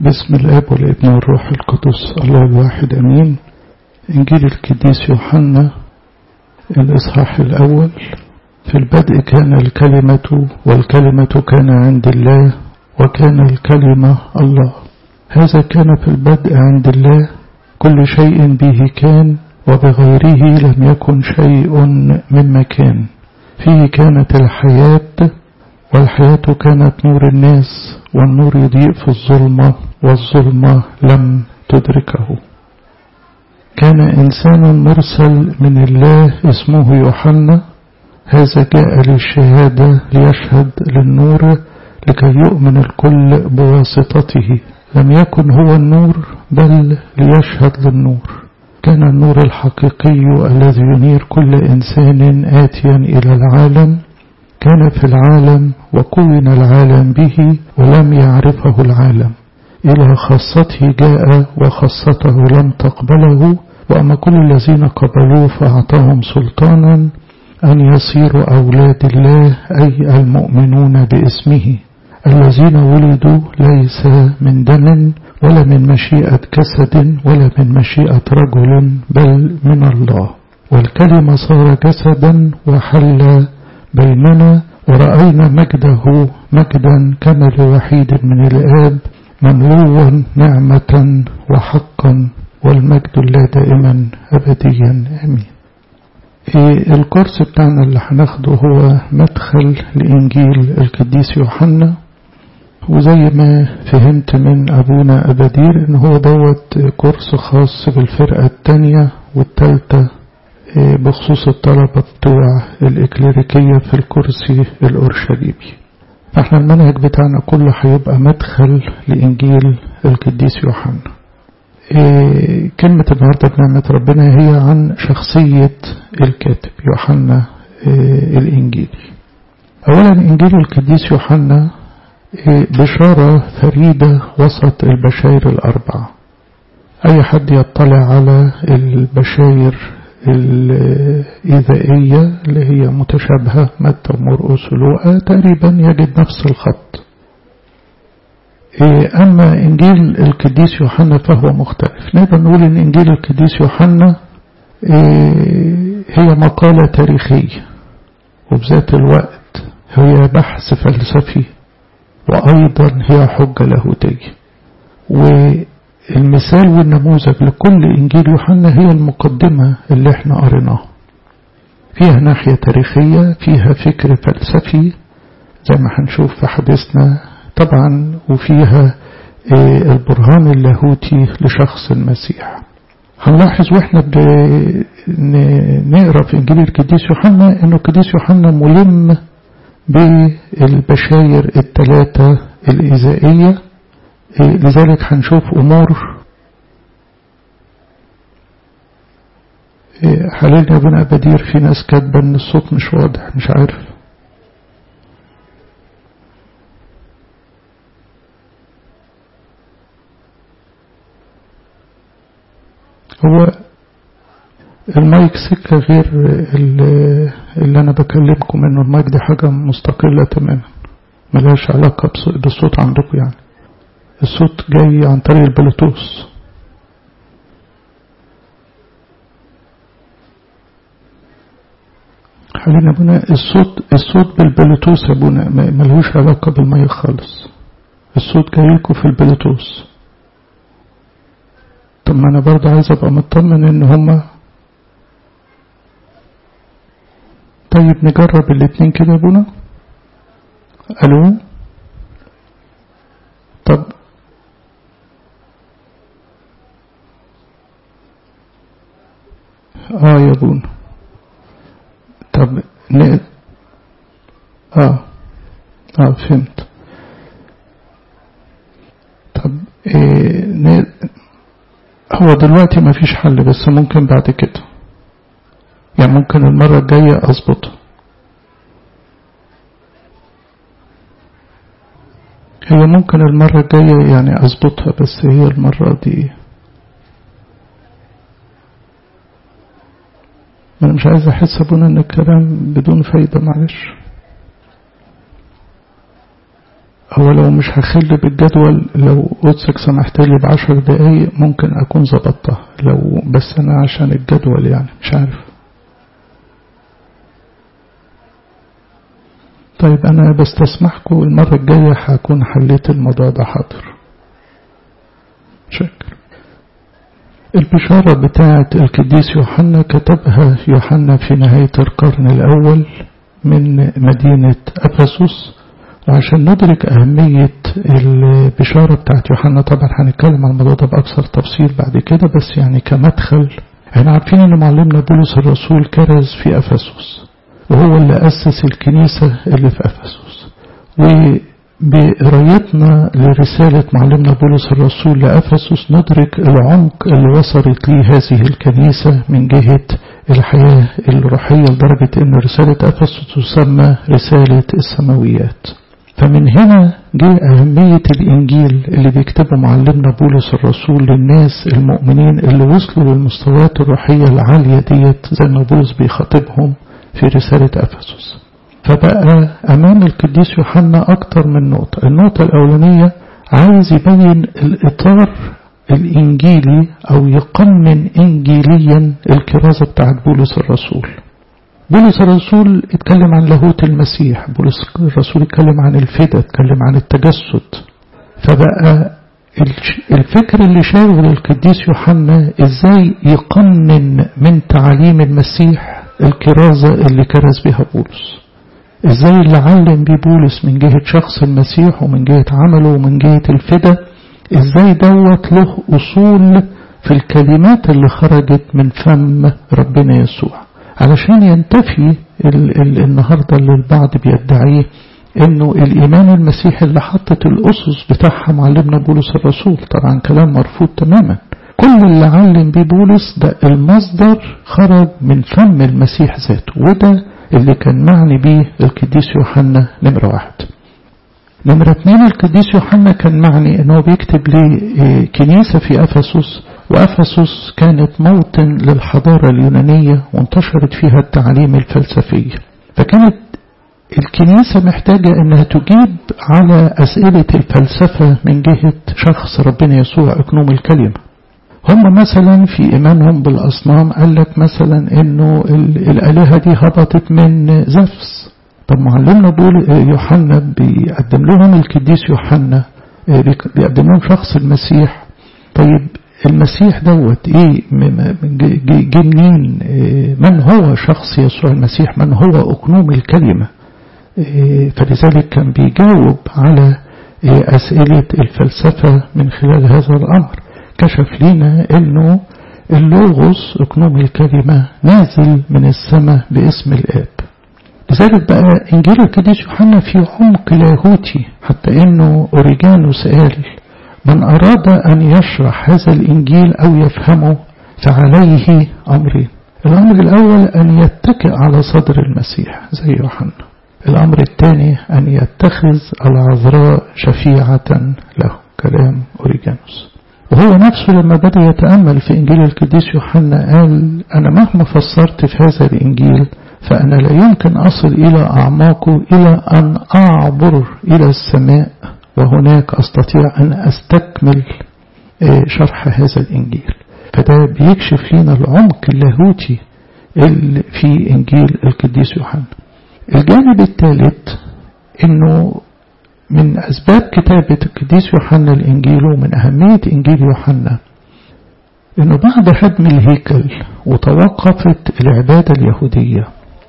بسم الاب والابن والروح القدس الله الواحد امين انجيل القديس يوحنا الاصحاح الاول في البدء كان الكلمه والكلمه كان عند الله وكان الكلمه الله هذا كان في البدء عند الله كل شيء به كان وبغيره لم يكن شيء مما كان فيه كانت الحياه والحياة كانت نور الناس والنور يضيء في الظلمة والظلمة لم تدركه كان إنسان مرسل من الله اسمه يوحنا هذا جاء للشهادة ليشهد للنور لكي يؤمن الكل بواسطته لم يكن هو النور بل ليشهد للنور كان النور الحقيقي الذي ينير كل إنسان آتيا إلى العالم كان في العالم وكون العالم به ولم يعرفه العالم إلى خاصته جاء وخاصته لم تقبله وأما كل الذين قبلوه فأعطاهم سلطانا أن يصيروا أولاد الله أي المؤمنون باسمه الذين ولدوا ليس من دم ولا من مشيئة جسد ولا من مشيئة رجل بل من الله والكلمة صار جسدا وحل بيننا ورأينا مجده مجدا كما لوحيد من الآب مملوا نعمة وحقا والمجد لا دائما أبديا آمين في الكورس بتاعنا اللي هناخده هو مدخل لإنجيل القديس يوحنا وزي ما فهمت من أبونا أبدير إن هو دوت كورس خاص بالفرقة التانية والتالتة بخصوص الطلبة بتوع الإكليريكية في الكرسي الأورشليمي فاحنا المنهج بتاعنا كله هيبقى مدخل لإنجيل القديس يوحنا إيه كلمة النهاردة بنعمة ربنا هي عن شخصية الكاتب يوحنا إيه الإنجيلي أولا إنجيل القديس يوحنا إيه بشارة فريدة وسط البشاير الأربعة أي حد يطلع على البشاير الإذائية اللي هي متشابهة متى ومرقس ولوقا تقريبا يجد نفس الخط أما إنجيل القديس يوحنا فهو مختلف نقدر نقول إن إنجيل القديس يوحنا هي مقالة تاريخية وبذات الوقت هي بحث فلسفي وأيضا هي حجة لاهوتية المثال والنموذج لكل إنجيل يوحنا هي المقدمة اللي احنا قريناها فيها ناحية تاريخية فيها فكر فلسفي زي ما هنشوف في حديثنا طبعا وفيها البرهان اللاهوتي لشخص المسيح هنلاحظ واحنا بنقرا في انجيل القديس يوحنا انه القديس يوحنا ملم بالبشاير الثلاثه الايذائيه لذلك هنشوف أمور حاليا يا ابن بدير في ناس كاتبة إن الصوت مش واضح مش عارف هو المايك سكة غير اللي أنا بكلمكم إنه المايك دي حاجة مستقلة تماما ملهاش علاقة بالصوت عندكم يعني الصوت جاي عن طريق البلوتوث حاليا ابونا الصوت الصوت بالبلوتوث يا ابونا ملهوش علاقة بالمية خالص الصوت جاي لكم في البلوتوث طب ما انا برضه عايز ابقى مطمن ان هما طيب نجرب الاتنين كده يا ابونا الو طب اه يا بونا طب ن... اه اه فهمت طب إيه ن... هو دلوقتي ما فيش حل بس ممكن بعد كده يعني ممكن المرة الجاية اظبطها هي ممكن المرة الجاية يعني اظبطها بس هي المرة دي أنا مش عايز أحس أبونا إن الكلام بدون فايدة معلش هو لو مش هخل بالجدول لو قدسك سمحت لي بعشر دقايق ممكن أكون ظبطتها لو بس أنا عشان الجدول يعني مش عارف طيب أنا بستسمحكم المرة الجاية هكون حليت الموضوع ده حاضر شكرا البشارة بتاعة القديس يوحنا كتبها يوحنا في نهاية القرن الأول من مدينة أفسس وعشان ندرك أهمية البشارة بتاعت يوحنا طبعا هنتكلم عن الموضوع ده بأكثر تفصيل بعد كده بس يعني كمدخل احنا عارفين ان معلمنا بولس الرسول كرز في أفسس وهو اللي أسس الكنيسة اللي في أفسس وبقرايتنا لرسالة معلمنا بولس الرسول لأفسس ندرك العمق اللي وصلت ليه هذه الكنيسة من جهة الحياة الروحية لدرجة أن رسالة أفسس تسمى رسالة السماويات فمن هنا جه أهمية الإنجيل اللي بيكتبه معلمنا بولس الرسول للناس المؤمنين اللي وصلوا للمستويات الروحية العالية ديت زي ما بولس بيخاطبهم في رسالة أفسس فبقى أمام القديس يوحنا أكتر من نقطة النقطة الأولانية عايز يبين الإطار الإنجيلي أو يقنن إنجيليا الكرازة بتاعت بولس الرسول بولس الرسول اتكلم عن لاهوت المسيح بولس الرسول اتكلم عن الفدا اتكلم عن التجسد فبقى الفكر اللي شاغل القديس يوحنا ازاي يقنن من تعاليم المسيح الكرازة اللي كرز بها بولس ازاي اللي علم بيه بولس من جهة شخص المسيح ومن جهة عمله ومن جهة الفدا ازاي دوت له اصول في الكلمات اللي خرجت من فم ربنا يسوع علشان ينتفي ال ال النهاردة اللي البعض بيدعيه انه الايمان المسيحي اللي حطت الاسس بتاعها معلمنا بولس الرسول طبعا كلام مرفوض تماما كل اللي علم بيه بولس ده المصدر خرج من فم المسيح ذاته وده اللي كان معني بيه القديس يوحنا نمرة واحد نمرة اتنين القديس يوحنا كان معني انه بيكتب لكنيسة في افسس وافسس كانت موطن للحضارة اليونانية وانتشرت فيها التعاليم الفلسفية فكانت الكنيسة محتاجة انها تجيب على اسئلة الفلسفة من جهة شخص ربنا يسوع اكنوم الكلمة هم مثلا في إيمانهم بالأصنام قال لك مثلا إنه الآلهة دي هبطت من زفس طب معلمنا بول يوحنا بيقدم لهم القديس يوحنا بيقدم لهم شخص المسيح طيب المسيح دوت ايه جه منين من هو شخص يسوع المسيح من هو أكنوم الكلمة فلذلك كان بيجاوب على أسئلة الفلسفة من خلال هذا الأمر كشف لنا انه اللوغوس اكنوم الكلمة نازل من السماء باسم الاب لذلك بقى انجيل القديس يوحنا في عمق لاهوتي حتى انه اوريجانوس قال من اراد ان يشرح هذا الانجيل او يفهمه فعليه امرين الامر الاول ان يتكئ على صدر المسيح زي يوحنا الامر الثاني ان يتخذ العذراء شفيعة له كلام اوريجانوس وهو نفسه لما بدأ يتأمل في إنجيل القديس يوحنا قال أنا مهما فسرت في هذا الإنجيل فأنا لا يمكن أصل إلى أعماقه إلى أن أعبر إلى السماء وهناك أستطيع أن أستكمل شرح هذا الإنجيل فده بيكشف لنا العمق اللاهوتي في إنجيل القديس يوحنا الجانب الثالث إنه من أسباب كتابة القديس يوحنا الإنجيل ومن أهمية إنجيل يوحنا إنه بعد هدم الهيكل وتوقفت العبادة اليهودية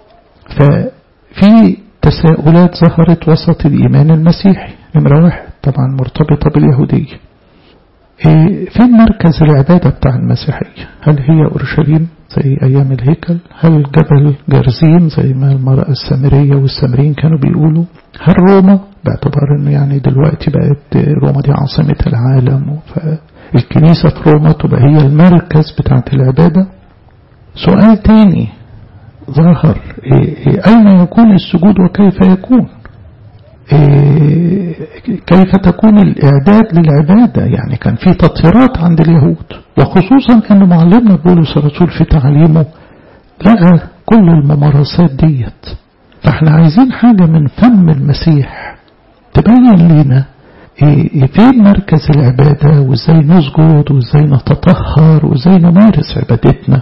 ففي تساؤلات ظهرت وسط الإيمان المسيحي نمرة واحد طبعا مرتبطة باليهودية فين مركز العبادة بتاع المسيحية هل هي أورشليم زي أيام الهيكل هل جبل جرزيم زي ما المرأة السامرية والسامريين كانوا بيقولوا هل روما باعتبار انه يعني دلوقتي بقت روما دي عاصمة العالم فالكنيسة في روما تبقى هي المركز بتاعت العبادة سؤال تاني ظهر أين يكون السجود وكيف يكون كيف تكون الإعداد للعبادة يعني كان في تطهيرات عند اليهود وخصوصا أن معلمنا بولس الرسول في تعليمه لقى كل الممارسات ديت فاحنا عايزين حاجة من فم المسيح تبين لنا فين مركز العبادة وازاي نسجد وازاي نتطهر وازاي نمارس عبادتنا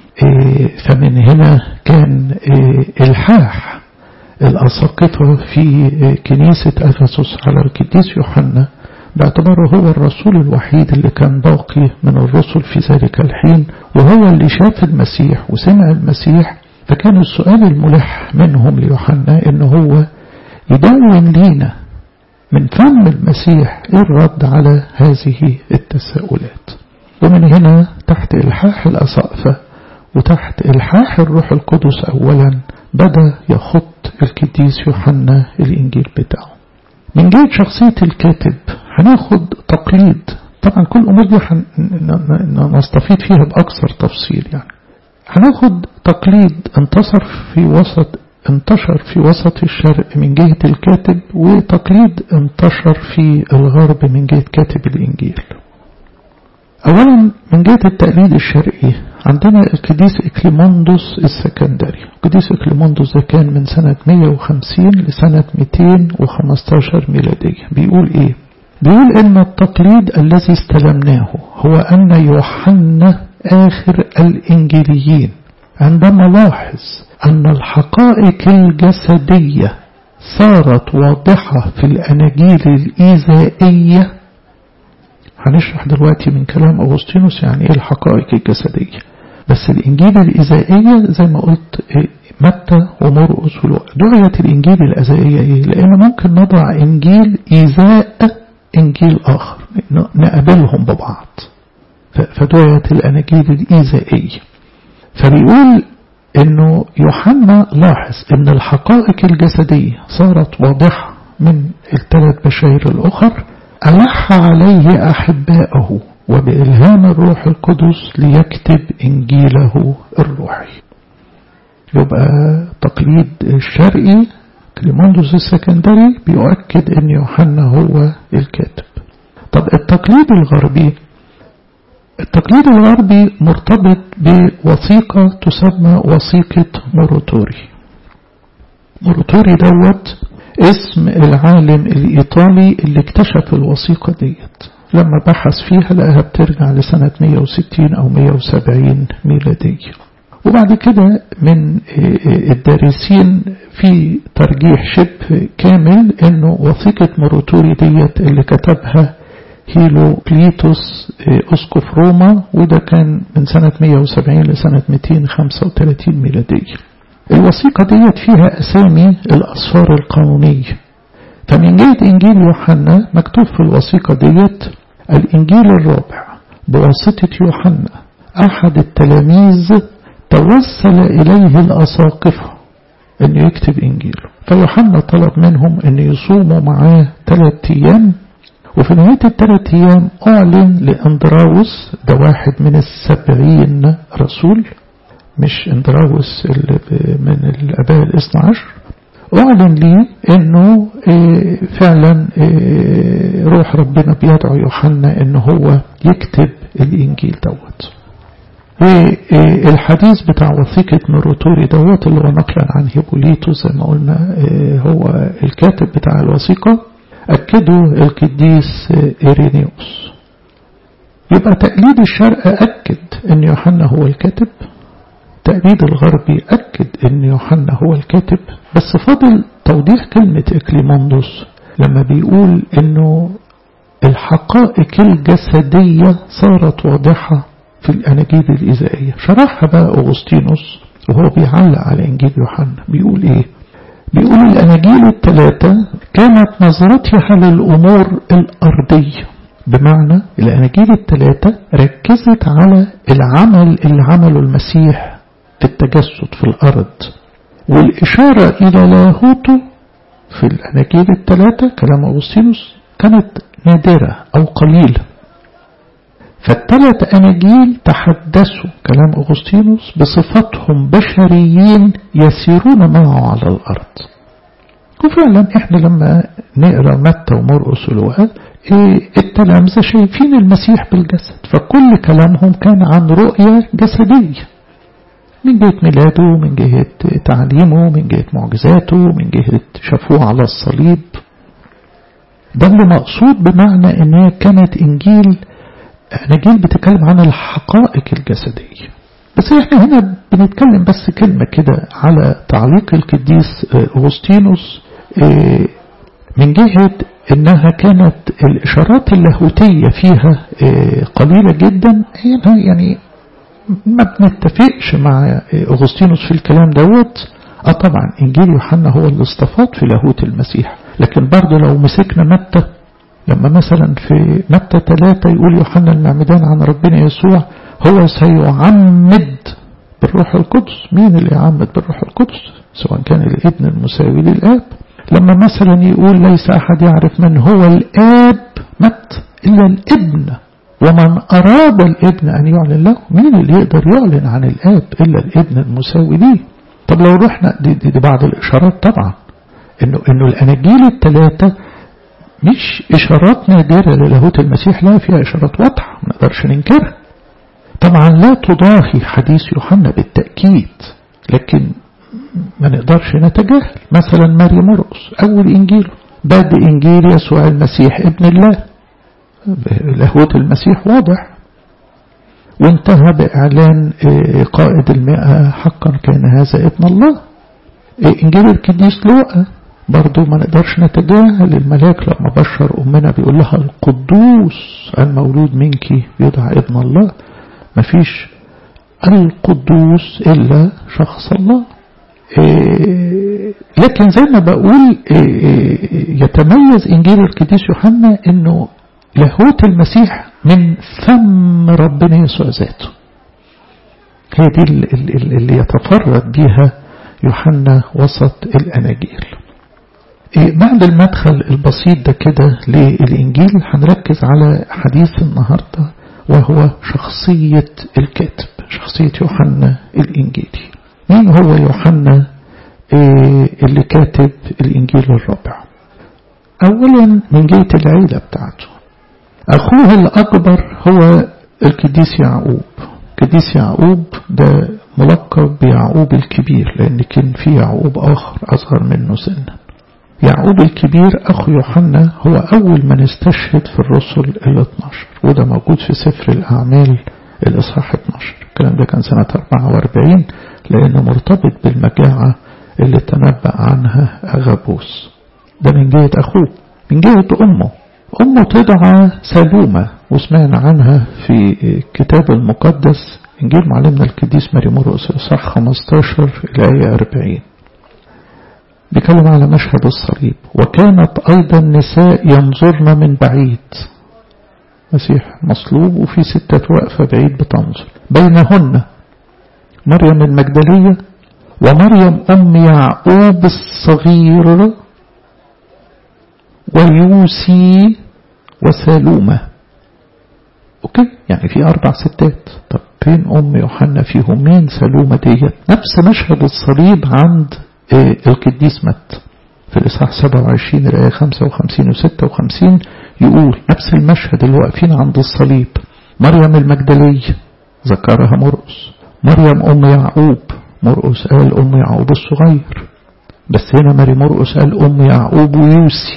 فمن هنا كان الحاح الأساقفة في كنيسة أفسس على القديس يوحنا باعتباره هو الرسول الوحيد اللي كان باقي من الرسل في ذلك الحين وهو اللي شاف المسيح وسمع المسيح فكان السؤال الملح منهم ليوحنا ان هو يدون لينا من فم المسيح الرد على هذه التساؤلات ومن هنا تحت إلحاح الأسقفة وتحت إلحاح الروح القدس أولا بدأ يخط القديس يوحنا الإنجيل بتاعه من جهة شخصية الكاتب هناخد تقليد طبعا كل الأمور دي نستفيد فيها بأكثر تفصيل يعني هناخد تقليد انتصر في وسط انتشر في وسط الشرق من جهة الكاتب وتقليد انتشر في الغرب من جهة كاتب الإنجيل أولا من جهة التقليد الشرقي عندنا القديس إكليموندوس السكندري القديس إكليموندوس ده كان من سنة 150 لسنة 215 ميلادية بيقول إيه بيقول إن التقليد الذي استلمناه هو أن يوحنا آخر الإنجيليين عندما لاحظ أن الحقائق الجسدية صارت واضحة في الأناجيل الإيزائية هنشرح دلوقتي من كلام أغسطينوس يعني إيه الحقائق الجسدية بس الإنجيل الإيزائية زي ما قلت متى ومرقس ولوقا دعية الإنجيل الإيزائية إيه؟ لأن ممكن نضع إنجيل إيزاء إنجيل آخر نقابلهم ببعض فدعية الأناجيل الإيزائية فبيقول انه يوحنا لاحظ ان الحقائق الجسدية صارت واضحة من الثلاث بشائر الاخر ألح عليه أحباءه وبإلهام الروح القدس ليكتب إنجيله الروحي يبقى تقليد الشرقي كليموندوس السكندري بيؤكد ان يوحنا هو الكاتب طب التقليد الغربي التقليد الغربي مرتبط بوثيقة تسمى وثيقة موروتوري موروتوري دوت اسم العالم الإيطالي اللي اكتشف الوثيقة ديت لما بحث فيها لقاها بترجع لسنة 160 أو 170 ميلادية وبعد كده من الدارسين في ترجيح شبه كامل انه وثيقة موروتوري ديت اللي كتبها هيلو كليتوس أسقف روما وده كان من سنة 170 لسنة 235 ميلادية الوثيقة ديت فيها أسامي الأسفار القانونية فمن جهة إنجيل يوحنا مكتوب في الوثيقة ديت الإنجيل الرابع بواسطة يوحنا أحد التلاميذ توسل إليه الأساقفة أن يكتب إنجيله فيوحنا طلب منهم أن يصوموا معاه ثلاثة أيام وفي نهاية الثلاث أيام أعلن لأندراوس ده واحد من السبعين رسول مش أندراوس اللي من الأباء الاثنى عشر أعلن لي أنه فعلا روح ربنا بيدعو يوحنا أنه هو يكتب الإنجيل دوت والحديث بتاع وثيقة ميروتوري دوت اللي هو نقلا عن هيبوليتو زي ما قلنا هو الكاتب بتاع الوثيقة أكده القديس إيرينيوس يبقى تقليد الشرق أكد أن يوحنا هو الكاتب تقليد الغربي أكد أن يوحنا هو الكاتب بس فضل توضيح كلمة إكليموندوس لما بيقول أنه الحقائق الجسدية صارت واضحة في الأناجيل الإزائية شرحها بقى أغسطينوس وهو بيعلق على إنجيل يوحنا بيقول إيه بيقول الأناجيل الثلاثة كانت نظرتها للأمور الأرضية بمعنى الأناجيل الثلاثة ركزت على العمل اللي عمله المسيح في التجسد في الأرض والإشارة إلى لاهوته في الأناجيل الثلاثة كلام أغسطينوس كانت نادرة أو قليلة فالثلاث أناجيل تحدثوا كلام أغسطينوس بصفتهم بشريين يسيرون معه على الأرض وفعلا احنا لما نقرا متى ومرقس ولوقا إيه التلامذة شايفين المسيح بالجسد فكل كلامهم كان عن رؤية جسدية من جهة ميلاده من جهة تعليمه من جهة معجزاته من جهة شافوه على الصليب ده اللي مقصود بمعنى ان هي كانت انجيل اناجيل بتتكلم عن الحقائق الجسدية بس احنا هنا بنتكلم بس كلمة كده على تعليق القديس أغسطينوس من جهة انها كانت الاشارات اللاهوتية فيها قليلة جدا يعني ما بنتفقش مع أغسطينوس في الكلام دوت اه طبعا انجيل يوحنا هو اللي استفاض في لاهوت المسيح لكن برضه لو مسكنا متى لما مثلا في متى ثلاثة يقول يوحنا المعمدان عن ربنا يسوع هو سيعمد بالروح القدس مين اللي يعمد بالروح القدس سواء كان الابن المساوي للآب لما مثلا يقول ليس أحد يعرف من هو الآب مت إلا الابن ومن أراد الابن أن يعلن له مين اللي يقدر يعلن عن الآب إلا الابن المساوي ليه طب لو رحنا دي, دي, دي بعض الإشارات طبعا إنه, إنه الأناجيل الثلاثة مش إشارات نادرة للاهوت المسيح لا فيها إشارات واضحة ما نقدرش ننكرها طبعا لا تضاهي حديث يوحنا بالتأكيد لكن ما نقدرش نتجاهل مثلا ماري مرقس أول إنجيله بدء إنجيل يسوع المسيح ابن الله لاهوت المسيح واضح وانتهى بإعلان قائد المئة حقا كان هذا ابن الله إنجيل القديس لوقا برضو ما نقدرش نتجاهل الملاك لما بشر أمنا بيقول لها القدوس المولود منك يدعى ابن الله مفيش القدوس إلا شخص الله إيه لكن زي ما بقول إيه يتميز إنجيل القديس يوحنا إنه لاهوت المسيح من فم ربنا يسوع ذاته هي دي اللي يتفرد بها يوحنا وسط الأناجيل إيه بعد المدخل البسيط ده كده للإنجيل هنركز على حديث النهاردة وهو شخصية الكاتب شخصية يوحنا الإنجيلي مين هو يوحنا اللي كاتب الإنجيل الرابع أولا من جهة العيلة بتاعته أخوه الأكبر هو القديس يعقوب القديس يعقوب ده ملقب بيعقوب الكبير لأن كان في يعقوب آخر أصغر منه سنا يعقوب الكبير أخو يوحنا هو أول من استشهد في الرسل ال 12 وده موجود في سفر الأعمال الإصحاح 12 الكلام ده كان سنة 44 لأنه مرتبط بالمجاعة اللي تنبأ عنها أغابوس ده من جهة أخوه من جهة أمه أمه تدعى سلومة وسمعنا عنها في الكتاب المقدس إنجيل معلمنا القديس ماري مرقس إصحاح 15 الآية 40 بيتكلم على مشهد الصليب وكانت أيضا نساء ينظرن من بعيد مسيح مصلوب وفي ستة واقفة بعيد بتنظر بينهن مريم المجدلية ومريم أم يعقوب الصغير ويوسي وسالومة أوكي يعني في أربع ستات طب فين أم يوحنا فيهم مين سالومة ديت نفس مشهد الصليب عند القديس مت في الإصحاح 27 الآية 55 و 56 يقول نفس المشهد اللي واقفين عند الصليب مريم المجدلية ذكرها مرقس مريم أم يعقوب مرقس قال أم يعقوب الصغير بس هنا ماري مرقس قال أم يعقوب ويوسي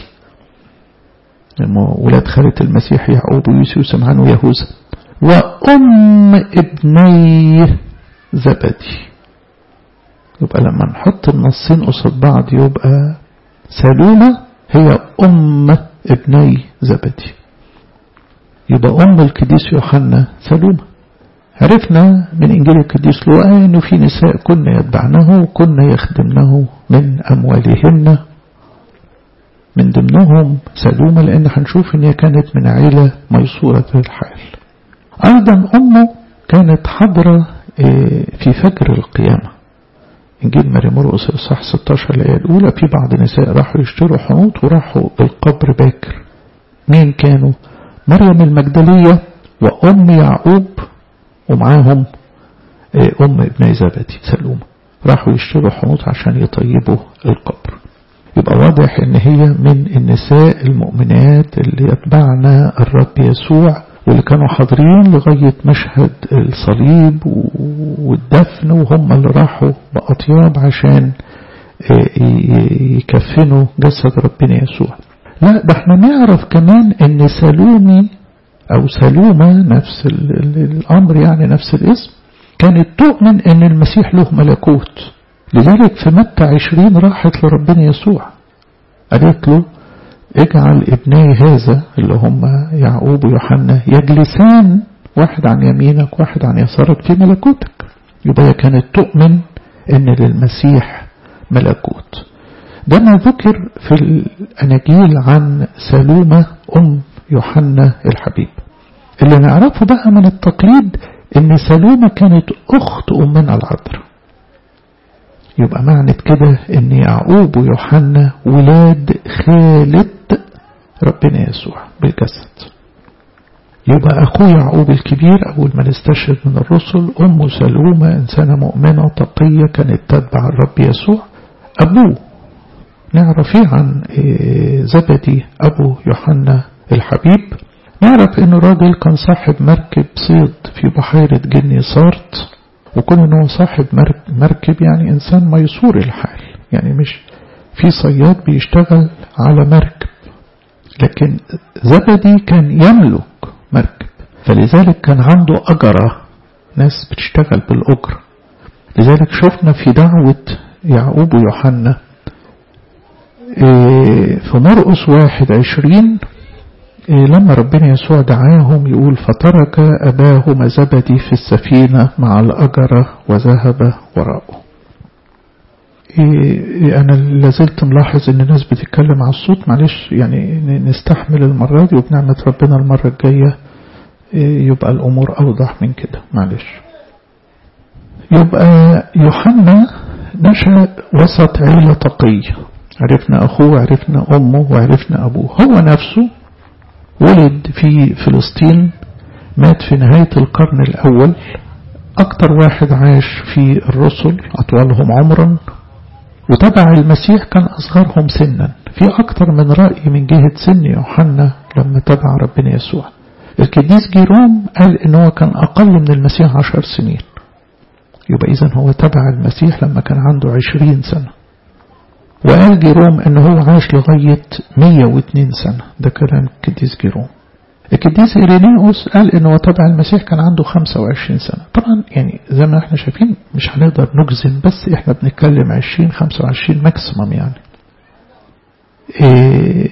ولاد خالة المسيح يعقوب ويوسي وسمعان ويهوذا وأم ابني زبدي يبقى لما نحط النصين قصاد بعض يبقى سلومة هي أم ابني زبدي يبقى أم القديس يوحنا سلومة عرفنا من إنجيل القديس لوقا أنه في نساء كن يتبعنه وكن يخدمنه من أموالهن من ضمنهم سلومة لأن هنشوف أن هي كانت من عيلة ميسورة الحال أيضا أمه كانت حاضرة في فجر القيامة إنجيل ماري مرقس الصح 16 الآية الأولى في بعض النساء راحوا يشتروا حنوط وراحوا القبر باكر مين كانوا مريم المجدلية وأم يعقوب ومعاهم أم ابن زبدي سلومة راحوا يشتروا حنوط عشان يطيبوا القبر يبقى واضح ان هي من النساء المؤمنات اللي يتبعنا الرب يسوع واللي كانوا حاضرين لغاية مشهد الصليب والدفن وهم اللي راحوا بأطياب عشان يكفنوا جسد ربنا يسوع لا ده احنا نعرف كمان ان سلومي او سلومة نفس ال ال الامر يعني نفس الاسم كانت تؤمن ان المسيح له ملكوت لذلك في متى عشرين راحت لربنا يسوع قالت له اجعل ابني هذا اللي هم يعقوب ويوحنا يجلسان واحد عن يمينك واحد عن يسارك في ملكوتك يبقى كانت تؤمن ان للمسيح ملكوت ده ما ذكر في الأناجيل عن سلومة أم يوحنا الحبيب اللي نعرفه بقى من التقليد ان سلومة كانت أخت أمنا العذراء يبقى معنى كده ان يعقوب ويوحنا ولاد خالد ربنا يسوع بالجسد يبقى أخوه يعقوب الكبير أول ما نستشهد من الرسل أمه سلومة إنسانة مؤمنة تقية كانت تتبع الرب يسوع أبوه نعرف فيه عن زبدي أبو يوحنا الحبيب نعرف أنه راجل كان صاحب مركب صيد في بحيرة جني صارت وكون أنه صاحب مركب يعني إنسان ميسور الحال يعني مش في صياد بيشتغل على مركب لكن زبدي كان يملك مركب فلذلك كان عنده أجرة ناس بتشتغل بالأجر لذلك شفنا في دعوة يعقوب ويوحنا في مرقس واحد عشرين لما ربنا يسوع دعاهم يقول فترك أباهما زبدي في السفينة مع الأجرة وذهب وراءه أنا لازلت ملاحظ إن الناس بتتكلم على الصوت معلش يعني نستحمل المرة دي وبنعمة ربنا المرة الجاية يبقى الأمور أوضح من كده معلش يبقى يوحنا نشأ وسط عيلة تقية عرفنا أخوه عرفنا أمه وعرفنا أبوه هو نفسه ولد في فلسطين مات في نهاية القرن الأول أكتر واحد عاش في الرسل أطولهم عمرا وتبع المسيح كان أصغرهم سنا في أكتر من رأي من جهة سن يوحنا لما تبع ربنا يسوع القديس جيروم قال إن هو كان أقل من المسيح عشر سنين يبقى إذن هو تبع المسيح لما كان عنده عشرين سنة وقال جيروم ان هو عاش لغاية 102 سنة ده كلام القديس جيروم القديس إيرينيوس قال ان هو تبع المسيح كان عنده 25 سنة طبعا يعني زي ما احنا شايفين مش هنقدر نجزم بس احنا بنتكلم 20 25 ماكسيمم يعني إيه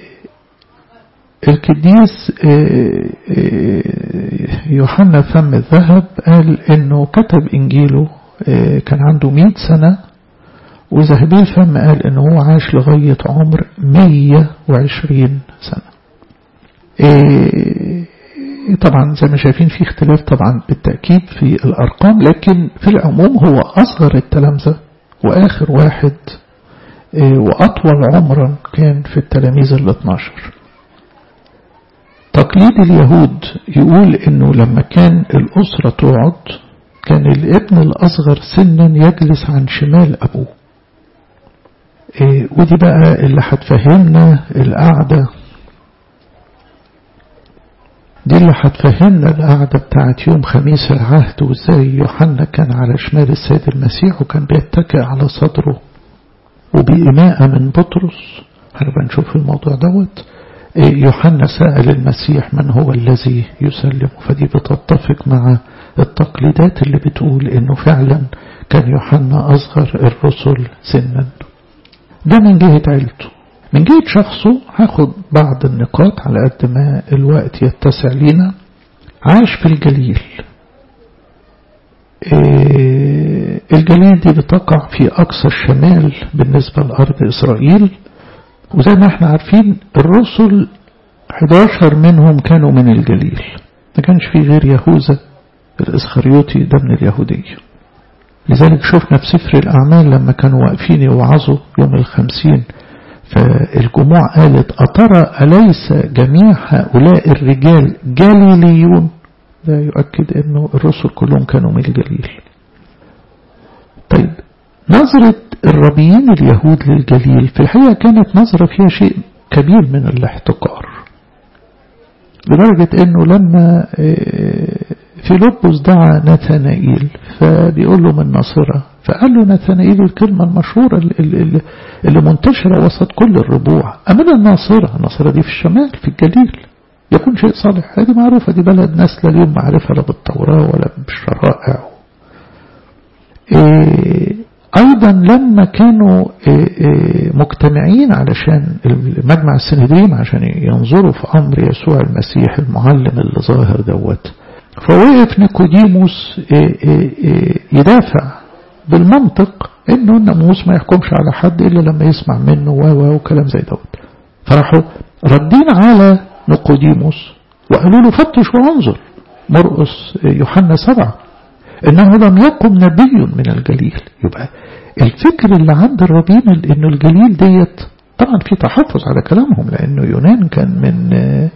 القديس إيه إيه يوحنا فم الذهب قال انه كتب انجيله كان عنده 100 سنة وذهبي الفم قال ان هو عاش لغاية عمر 120 سنة إيه طبعا زي ما شايفين في اختلاف طبعا بالتأكيد في الأرقام لكن في العموم هو أصغر التلامذة وآخر واحد إيه وأطول عمرا كان في التلاميذ ال 12 تقليد اليهود يقول انه لما كان الأسرة تقعد كان الابن الأصغر سنا يجلس عن شمال أبوه إيه ودي بقى اللي هتفهمنا القعدة دي اللي هتفهمنا القعدة بتاعت يوم خميس العهد وازاي يوحنا كان على شمال السيد المسيح وكان بيتكئ على صدره وبإماءة من بطرس هنبقى نشوف الموضوع دوت إيه يوحنا سأل المسيح من هو الذي يسلمه فدي بتتفق مع التقليدات اللي بتقول انه فعلا كان يوحنا اصغر الرسل سنا ده من جهة عيلته من جهة شخصه هاخد بعض النقاط على قد ما الوقت يتسع لينا عاش في الجليل إيه الجليل دي بتقع في أقصى الشمال بالنسبة لأرض إسرائيل وزي ما احنا عارفين الرسل 11 منهم كانوا من الجليل ما كانش في غير يهوذا الإسخريوطي ده من اليهودية لذلك شفنا في سفر الأعمال لما كانوا واقفين يوعظوا يوم الخمسين فالجموع قالت أترى أليس جميع هؤلاء الرجال جليليون ده يؤكد أنه الرسل كلهم كانوا من الجليل طيب نظرة الربيين اليهود للجليل في الحقيقة كانت نظرة فيها شيء كبير من الاحتقار لدرجة أنه لما فيلبس دعا نثنائيل فبيقول له من ناصرة فقال له نثنائيل الكلمة المشهورة اللي, اللي منتشرة وسط كل الربوع أمنا الناصرة الناصرة دي في الشمال في الجليل يكون شيء صالح هذه معروفة دي بلد ناس لا اليوم معرفة لا بالتوراة ولا بالشرائع إيه أيضا لما كانوا مجتمعين علشان مجمع السندريم عشان ينظروا في أمر يسوع المسيح المعلم اللي ظاهر دوت فوقف نيكوديموس يدافع بالمنطق انه الناموس ما يحكمش على حد الا لما يسمع منه و وكلام زي دوت فراحوا ردين على نيكوديموس وقالوا له فتش وانظر مرقس يوحنا سبعة انه لم يقم نبي من الجليل يبقى الفكر اللي عند الربين انه الجليل ديت طبعا في تحفظ على كلامهم لانه يونان كان من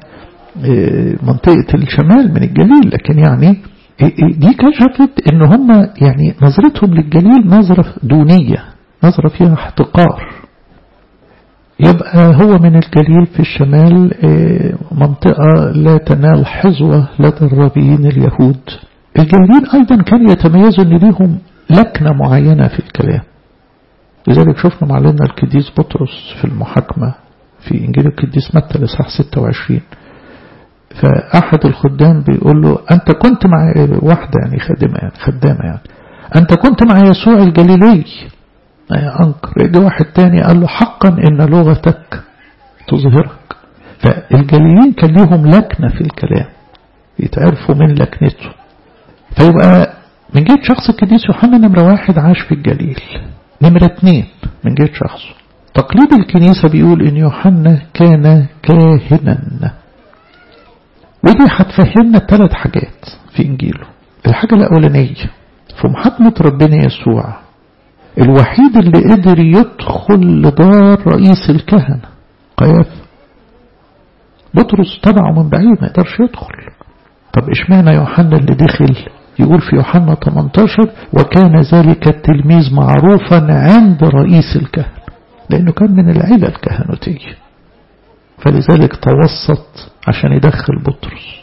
منطقة الشمال من الجليل لكن يعني دي كشفت ان هم يعني نظرتهم للجليل نظرة دونية نظرة فيها احتقار يبقى هو من الجليل في الشمال منطقة لا تنال حظوة لدى الربيين اليهود الجاهلين أيضا كانوا يتميزوا أن ليهم لكنة معينة في الكلام لذلك شفنا معلمنا القديس بطرس في المحاكمة في إنجيل القديس متى الإصحاح 26 فأحد الخدام بيقول له أنت كنت مع واحدة يعني خادمة يعني خدامة يعني أنت كنت مع يسوع الجليلي أنكر يجي واحد تاني قال له حقا إن لغتك تظهرك فالجليليين كان ليهم لكنة في الكلام يتعرفوا من لكنته فيبقى من جهة شخص القديس يوحنا نمرة واحد عاش في الجليل نمرة اتنين من جهة شخصه تقليد الكنيسة بيقول ان يوحنا كان كاهنا ودي هتفهمنا ثلاث حاجات في انجيله الحاجة الاولانية في محاكمة ربنا يسوع الوحيد اللي قدر يدخل لدار رئيس الكهنة قيافة بطرس تبعه من بعيد ما يقدرش يدخل طب اشمعنى يوحنا اللي دخل يقول في يوحنا 18 وكان ذلك التلميذ معروفا عند رئيس الكهنة لأنه كان من العيلة الكهنوتية فلذلك توسط عشان يدخل بطرس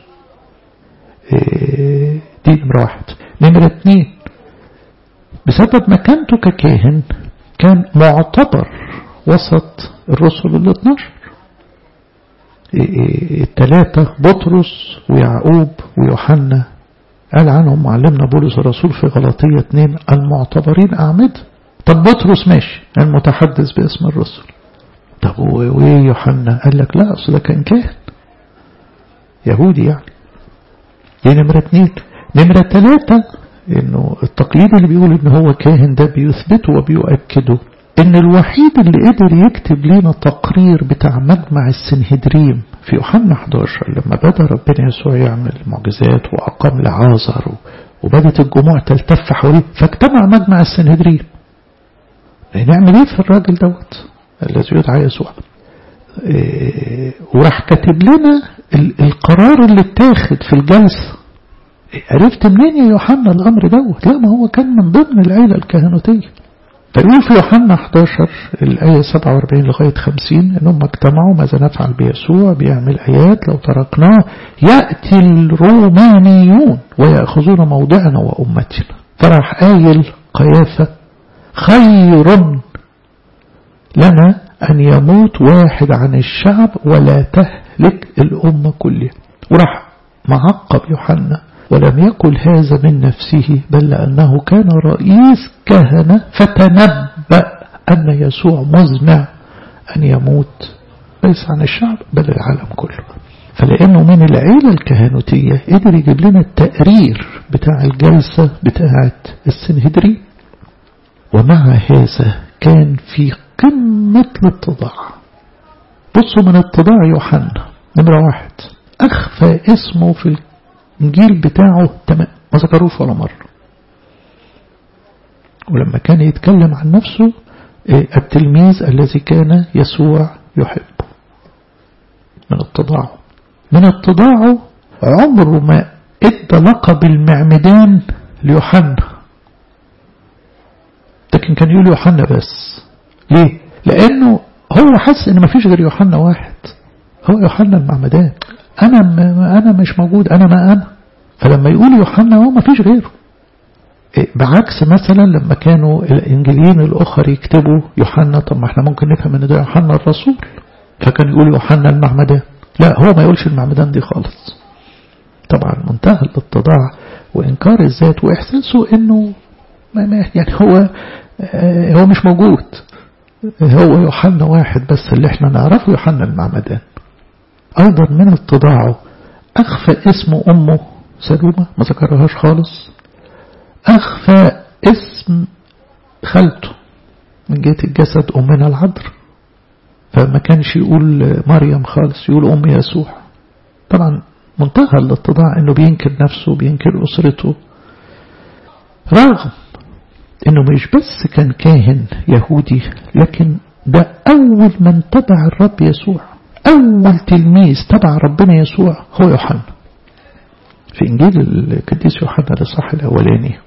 إيه دي نمرة واحد نمرة اتنين بسبب مكانته ككاهن كان معتبر وسط الرسل ال 12 الثلاثة بطرس ويعقوب ويوحنا قال عنهم معلمنا بولس الرسول في غلطية اتنين المعتبرين أعمدة طب بطرس ماشي المتحدث باسم الرسل طب وإيه يوحنا قال لك لا أصل ده كان كاهن يهودي يعني دي نمرة اتنين نمرة تلاتة انه التقليد اللي بيقول ان هو كاهن ده بيثبته وبيؤكده ان الوحيد اللي قدر يكتب لنا تقرير بتاع مجمع السنهدريم في يوحنا 11 لما بدأ ربنا يسوع يعمل معجزات وأقام لعازر وبدت الجموع تلتف حواليه فاجتمع مجمع السنهدريم نعمل ايه في الراجل دوت الذي يدعى يسوع إيه وراح كاتب لنا القرار اللي اتاخد في الجلسة عرفت منين يا يوحنا الأمر دوت لا ما هو كان من ضمن العيلة الكهنوتية فيقول في يوحنا 11 الآية 47 لغاية 50 إنهم اجتمعوا ماذا نفعل بيسوع بيعمل آيات لو تركناه يأتي الرومانيون ويأخذون موضعنا وأمتنا فراح قايل قيافة خير لنا أن يموت واحد عن الشعب ولا تهلك الأمة كلها وراح معقب يوحنا ولم يقل هذا من نفسه بل لأنه كان رئيس كهنة فتنبأ أن يسوع مزمع أن يموت ليس عن الشعب بل العالم كله فلأنه من العيلة الكهنوتية قدر يجيب لنا التقرير بتاع الجلسة بتاعة السنهدري ومع هذا كان في قمة الاتضاع بصوا من اتضاع يوحنا نمرة واحد أخفى اسمه في الإنجيل بتاعه تمام ما ذكروش ولا مرة ولما كان يتكلم عن نفسه التلميذ الذي كان يسوع يحبه من اتضاعه من اتضاعه عمره ما ادى لقب المعمدان ليوحنا لكن كان يقول يوحنا بس ليه لانه هو حس ان مفيش غير يوحنا واحد هو يوحنا المعمدان انا انا مش موجود انا ما انا فلما يقول يوحنا هو ما فيش غيره بعكس مثلا لما كانوا الانجيليين الاخر يكتبوا يوحنا طب ما احنا ممكن نفهم ان ده يوحنا الرسول فكان يقول يوحنا المعمدان لا هو ما يقولش المعمدان دي خالص طبعا منتهى الاتضاع وانكار الذات واحساسه انه ما ما يعني هو هو مش موجود هو يوحنا واحد بس اللي احنا نعرفه يوحنا المعمدان ايضا من اتضاعه اخفى اسم امه سلومه ما ذكرهاش خالص أخفى اسم خالته من جهة الجسد أمنا العذر فما كانش يقول مريم خالص يقول أم يسوع طبعا منتهى الاتضاع انه بينكر نفسه بينكر أسرته رغم انه مش بس كان كاهن يهودي لكن ده أول من تبع الرب يسوع أول تلميذ تبع ربنا يسوع هو يوحنا في إنجيل القديس يوحنا الإصحاح الأولاني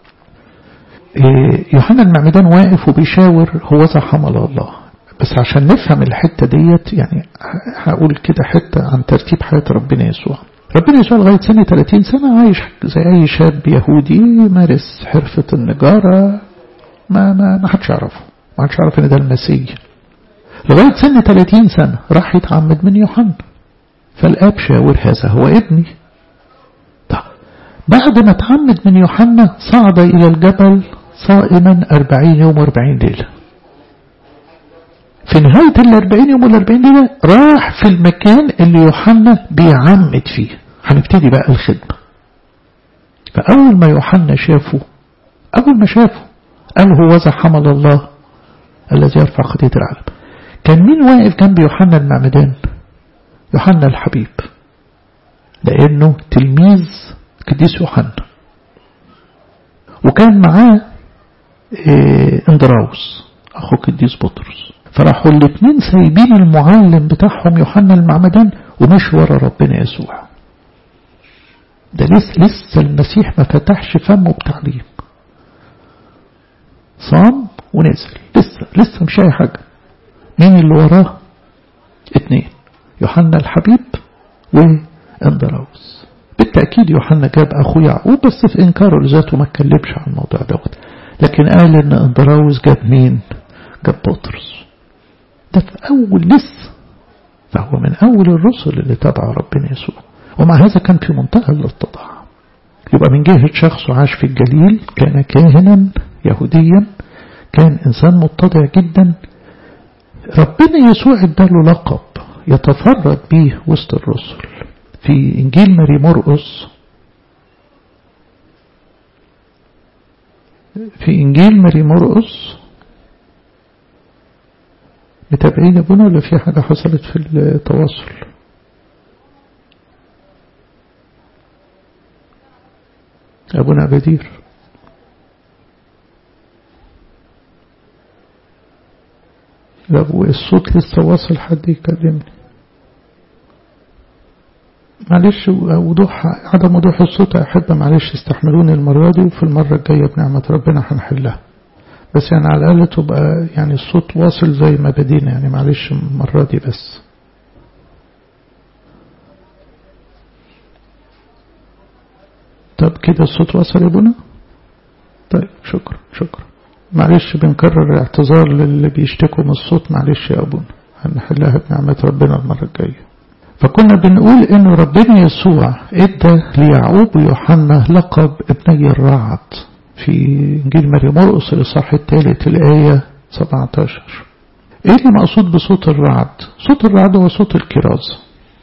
يوحنا المعمدان واقف وبيشاور هو ذا حمل الله بس عشان نفهم الحتة ديت يعني هقول كده حتة عن ترتيب حياة ربنا يسوع ربنا يسوع لغاية سنة 30 سنة عايش زي أي شاب يهودي مارس حرفة النجارة ما ما ما حدش يعرفه ما حدش يعرف إن ده المسيح لغاية سن 30 سنة راح يتعمد من يوحنا فالآب شاور هذا هو ابني طب بعد ما اتعمد من يوحنا صعد إلى الجبل صائما أربعين يوم وأربعين ليلة في نهاية الأربعين يوم والأربعين ليلة راح في المكان اللي يوحنا بيعمد فيه هنبتدي بقى الخدمة فأول ما يوحنا شافه أول ما شافه قال هو ذا حمل الله الذي يرفع خطية العالم كان مين واقف جنب يوحنا المعمدان يوحنا الحبيب لأنه تلميذ قديس يوحنا وكان معاه إيه اندراوس أخو قديس بطرس فراحوا الاثنين سايبين المعلم بتاعهم يوحنا المعمدان ومشوا ورا ربنا يسوع ده لسه لسه المسيح ما فتحش فمه بتعليم صام ونزل لسه لسه مش اي حاجه مين اللي وراه اتنين يوحنا الحبيب واندراوس بالتأكيد يوحنا جاب أخو يعقوب بس في إنكاره لذاته ما اتكلمش عن الموضوع دوت لكن قال إن اندراوس جاب مين جاب بطرس ده في أول لسه فهو من أول الرسل اللي تبع ربنا يسوع ومع هذا كان في منتهى الاتضاع يبقى من جهة شخص عاش في الجليل كان كاهنا يهوديا كان إنسان متضع جدا ربنا يسوع اداله لقب يتفرد به وسط الرسل في إنجيل ماري مرقس في إنجيل ماري مرقس متابعين ابونا ولا في حاجة حصلت في التواصل أبونا بدير لو الصوت لسه واصل حد يكلمني معلش وضوح عدم وضوح الصوت أحب معلش استحملوني المرة دي وفي المرة الجاية بنعمة ربنا هنحلها بس يعني على الأقل تبقى يعني الصوت واصل زي ما بدينا يعني معلش المرة دي بس طب كده الصوت وصل يا ابونا طيب شكرا شكرا معلش بنكرر الاعتذار للي بيشتكوا من الصوت معلش يا ابونا هنحلها بنعمة ربنا المرة الجاية فكنا بنقول ان ربنا يسوع ادى ليعقوب ويوحنا لقب ابني الرعد في انجيل مريم مرقس الاصحاح الثالث الايه 17 ايه اللي مقصود بصوت الرعد صوت الرعد هو صوت الكرازة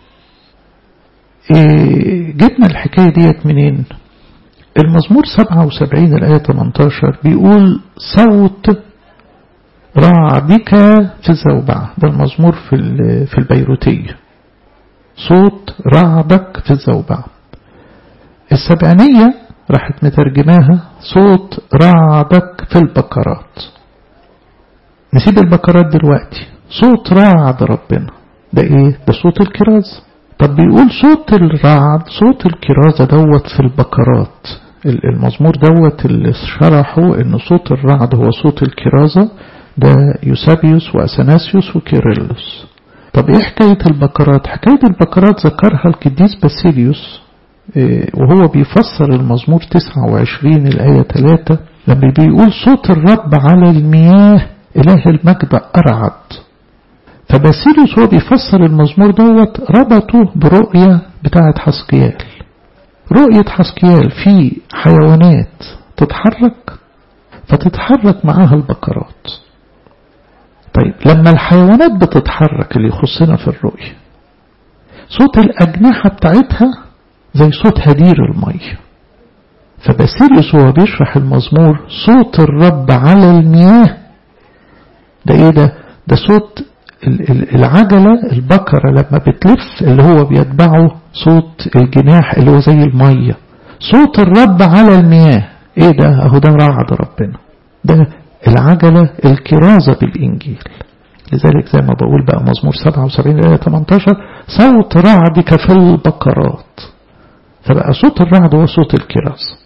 إيه جبنا الحكاية ديت منين المزمور 77 الآية 18 بيقول صوت رعدك في الزوبعة ده المزمور في في البيروتية صوت رعدك في الزوبعة السبعينية راحت مترجماها صوت رعدك في البكرات نسيب البكرات دلوقتي صوت رعد ربنا ده ايه ده صوت الكرازة طب بيقول صوت الرعد صوت الكرازة دوت في البكرات المزمور دوت اللي شرحوا ان صوت الرعد هو صوت الكرازة ده يوسابيوس وأثناسيوس وكيرلس طب ايه حكاية البكرات حكاية البكرات ذكرها القديس باسيليوس وهو بيفسر المزمور 29 الآية 3 لما بيقول صوت الرب على المياه إله المجد أرعد فباسيليوس هو بيفسر المزمور دوت ربطه برؤية بتاعة حسقيال رؤية حسقيال في حيوانات تتحرك فتتحرك معاها البقرات طيب لما الحيوانات بتتحرك اللي يخصنا في الرؤية صوت الأجنحة بتاعتها زي صوت هدير المية فباسيليوس هو بيشرح المزمور صوت الرب على المياه ده ايه ده ده صوت العجلة البقرة لما بتلف اللي هو بيتبعه صوت الجناح اللي هو زي المية صوت الرب على المياه ايه ده اهو ده رعد ربنا ده العجلة الكرازة بالإنجيل لذلك زي ما بقول بقى مزمور 77 آية 18 صوت رعدك في البقرات فبقى صوت الرعد هو صوت الكرازة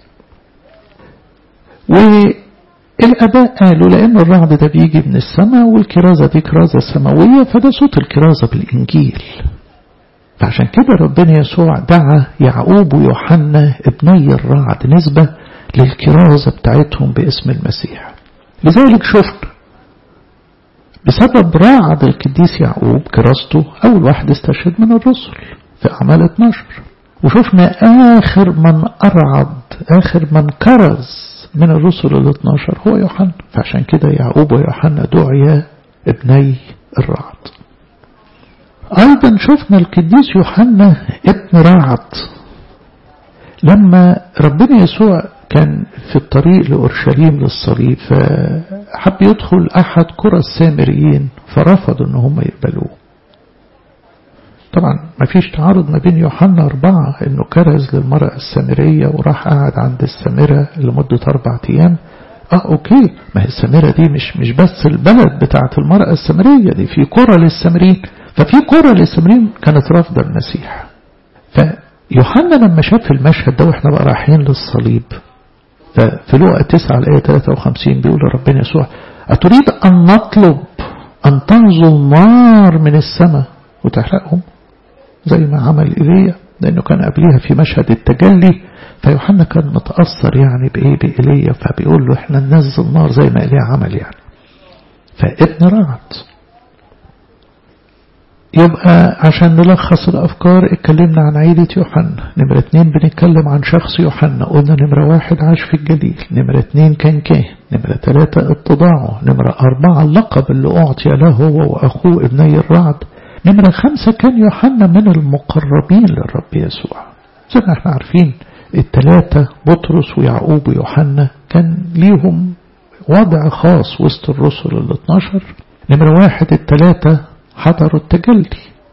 والآباء قالوا لأن الرعد ده بيجي من السماء والكرازة دي كرازة سماوية فده صوت الكرازة بالإنجيل فعشان كده ربنا يسوع دعا يعقوب ويوحنا ابني الرعد نسبة للكرازة بتاعتهم باسم المسيح لذلك شفنا بسبب رعد القديس يعقوب كراسته أول واحد استشهد من الرسل في أعمال 12 وشفنا آخر من أرعد آخر من كرز من الرسل ال 12 هو يوحنا فعشان كده يعقوب ويوحنا دعيا ابني الرعد أيضا شفنا القديس يوحنا ابن رعد لما ربنا يسوع كان في الطريق لأورشليم للصليب فحب يدخل أحد قرى السامريين فرفضوا أن هم يقبلوه طبعا ما فيش تعارض ما بين يوحنا أربعة أنه كرز للمرأة السامرية وراح قاعد عند السامرة لمدة أربعة أيام اه اوكي ما هي السامرة دي مش مش بس البلد بتاعت المرأة السامرية دي في قرى للسامريين ففي قرى للسامريين كانت رافضة المسيح فيوحنا لما شاف المشهد ده واحنا بقى رايحين للصليب ففي لقى 9 الآية 53 بيقول ربنا يسوع أتريد أن نطلب أن تنزل نار من السماء وتحرقهم زي ما عمل إيليا لأنه كان قبليها في مشهد التجلي فيوحنا كان متأثر يعني بإيه بإيليا فبيقول له إحنا ننزل نار زي ما إيليا عمل يعني فابن رعد يبقى عشان نلخص الأفكار اتكلمنا عن عيلة يوحنا نمرة اتنين بنتكلم عن شخص يوحنا قلنا نمرة واحد عاش في الجليل نمرة اتنين كان كاهن نمرة ثلاثة اتضاعه نمرة أربعة اللقب اللي أعطي له هو وأخوه ابني الرعد نمرة خمسة كان يوحنا من المقربين للرب يسوع زي ما احنا عارفين الثلاثة بطرس ويعقوب ويوحنا كان ليهم وضع خاص وسط الرسل ال 12 نمرة واحد الثلاثة حضروا التجلي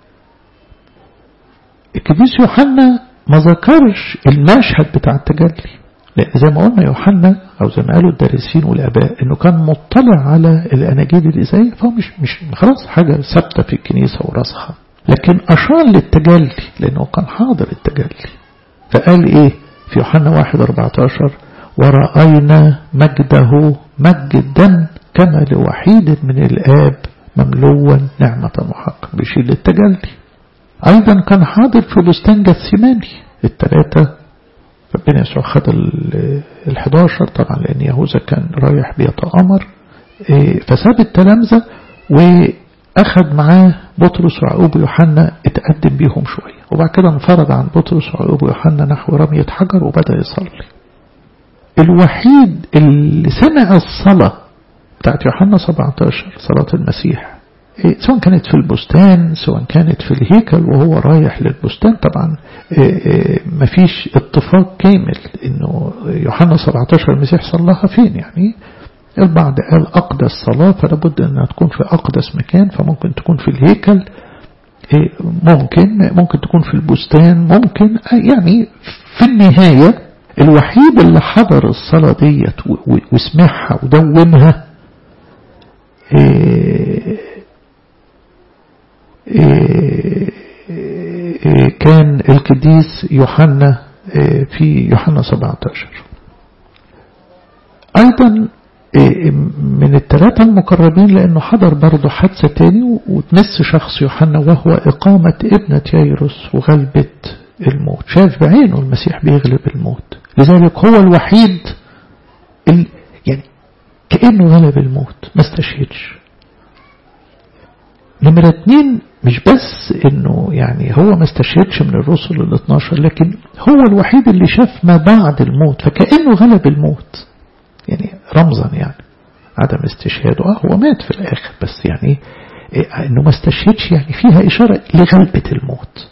القديس يوحنا ما ذكرش المشهد بتاع التجلي لأن زي ما قلنا يوحنا أو زي ما قالوا الدارسين والآباء إنه كان مطلع على الأناجيل الإزاي فهو مش مش خلاص حاجة ثابتة في الكنيسة وراسخة لكن أشار للتجلي لأنه كان حاضر التجلي فقال إيه في يوحنا 1 14 ورأينا مجده مجدا كما لوحيد من الآب مملوا نعمة وحق بيشيل للتجلي أيضا كان حاضر في بستان جثماني الثلاثة ربنا يسوع خد ال 11 طبعا لأن يهوذا كان رايح بيتآمر فساب التلامذة وأخذ معاه بطرس ويعقوب ويوحنا اتقدم بيهم شوية وبعد كده انفرد عن بطرس ويعقوب ويوحنا نحو رمية حجر وبدأ يصلي الوحيد اللي سمع الصلاة بتاعت يوحنا 17 صلاة المسيح سواء كانت في البستان سواء كانت في الهيكل وهو رايح للبستان طبعا مفيش اتفاق كامل انه يوحنا 17 المسيح صلاها فين يعني البعض قال أقدس صلاة فلابد أنها تكون في أقدس مكان فممكن تكون في الهيكل ممكن ممكن تكون في البستان ممكن يعني في النهاية الوحيد اللي حضر الصلاة ديت وسمعها ودونها كان القديس يوحنا في يوحنا 17 أيضا من الثلاثة المقربين لأنه حضر برضه حادثة تاني وتمس شخص يوحنا وهو إقامة ابنة ييروس وغلبة الموت شاف بعينه المسيح بيغلب الموت لذلك هو الوحيد ال... يعني كأنه غلب الموت ما استشهدش نمرة اتنين مش بس انه يعني هو ما استشهدش من الرسل ال 12 لكن هو الوحيد اللي شاف ما بعد الموت فكأنه غلب الموت يعني رمزا يعني عدم استشهاده اه هو مات في الاخر بس يعني انه ما استشهدش يعني فيها اشارة لغلبة الموت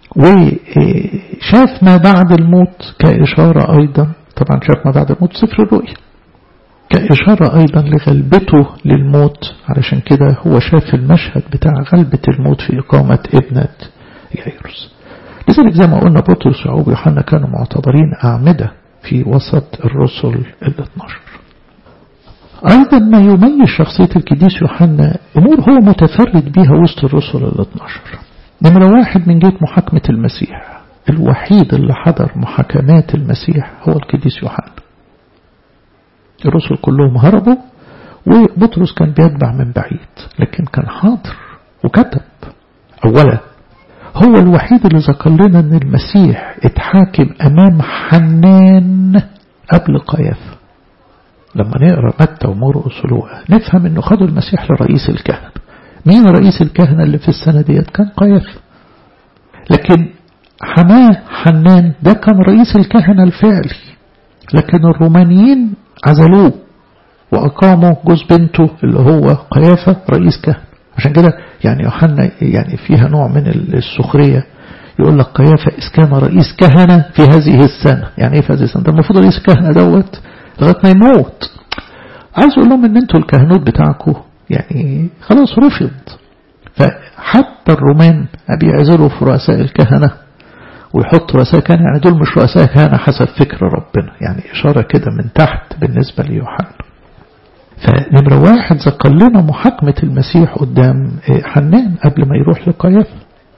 وشاف ما بعد الموت كإشارة أيضا طبعا شاف ما بعد الموت سفر الرؤيا كإشارة أيضا لغلبته للموت علشان كده هو شاف المشهد بتاع غلبة الموت في إقامة ابنة يايروس لذلك زي ما قلنا بطرس ويعقوب ويوحنا كانوا معتبرين أعمدة في وسط الرسل ال 12 أيضا ما يميز شخصية القديس يوحنا أمور هو متفرد بها وسط الرسل ال 12 نمرة واحد من جهة محاكمة المسيح الوحيد اللي حضر محاكمات المسيح هو القديس يوحنا الرسل كلهم هربوا وبطرس كان بيتبع من بعيد لكن كان حاضر وكتب أولا هو الوحيد اللي ذكر لنا ان المسيح اتحاكم امام حنان قبل قيافه لما نقرا متى ومرقس ولوقا نفهم انه خدوا المسيح لرئيس الكهنه مين رئيس الكهنه اللي في السنه ديت كان قيافه لكن حماه حنان ده كان رئيس الكهنه الفعلي لكن الرومانيين عزلوه وأقاموا جوز بنته اللي هو قيافة رئيس كهنة عشان كده يعني يوحنا يعني فيها نوع من السخرية يقول لك قيافة إذ كان رئيس كهنة في هذه السنة يعني إيه في هذه السنة ده المفروض رئيس كهنة دوت لغاية ما يموت عايز أقول لهم إن أنتوا الكهنوت بتاعكم يعني خلاص رفض فحتى الرومان بيعزلوا في رؤساء الكهنة ويحط رؤساء كهنة يعني دول مش رؤساء كهنة حسب فكر ربنا يعني إشارة كده من تحت بالنسبة ليوحنا فنمرة واحد ذكر لنا محاكمة المسيح قدام حنان قبل ما يروح لقيافة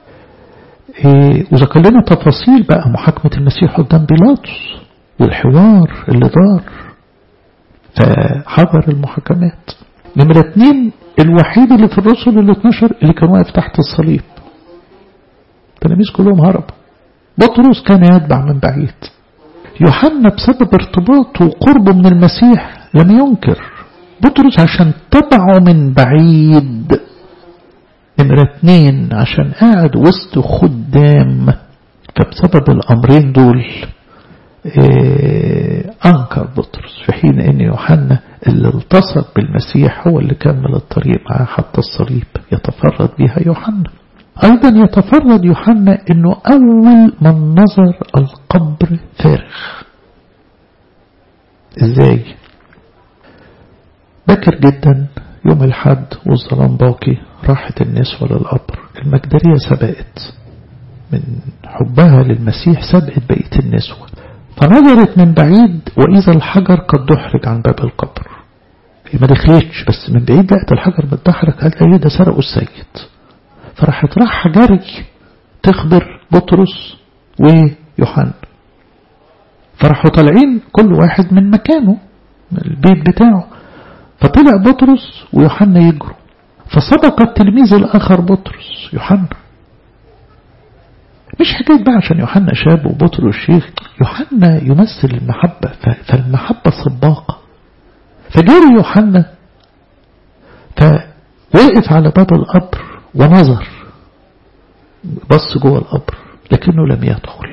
وذكر لنا تفاصيل بقى محاكمة المسيح قدام بيلاطس والحوار اللي دار فحضر المحاكمات نمرة اتنين الوحيد اللي في الرسل ال 12 اللي كان واقف تحت الصليب التلاميذ كلهم هربوا بطرس كان يتبع من بعيد يوحنا بسبب ارتباطه وقربه من المسيح لم ينكر بطرس عشان تبعه من بعيد نمرة اتنين عشان قاعد وسط خدام فبسبب الأمرين دول اه أنكر بطرس في حين أن يوحنا اللي التصق بالمسيح هو اللي كمل الطريق معاه حتى الصليب يتفرد بها يوحنا أيضا يتفرد يوحنا أنه أول من نظر القبر فارغ إزاي بكر جدا يوم الحد والظلام باقي راحت النسوة للقبر المجدرية سبقت من حبها للمسيح سبقت بقية النسوة فنظرت من بعيد وإذا الحجر قد دحرج عن باب القبر هي ما دخلتش بس من بعيد لقت الحجر متدحرج قالت ايه ده سرقوا السيد فراحت راح جري تخبر بطرس ويوحنا فراحوا طالعين كل واحد من مكانه من البيت بتاعه فطلع بطرس ويوحنا يجروا فسبق التلميذ الآخر بطرس يوحنا مش حكاية بقى عشان يوحنا شاب وبطرس شيخ يوحنا يمثل المحبة فالمحبة سباقة فجري يوحنا فوقف على باب القبر ونظر بص جوه القبر لكنه لم يدخل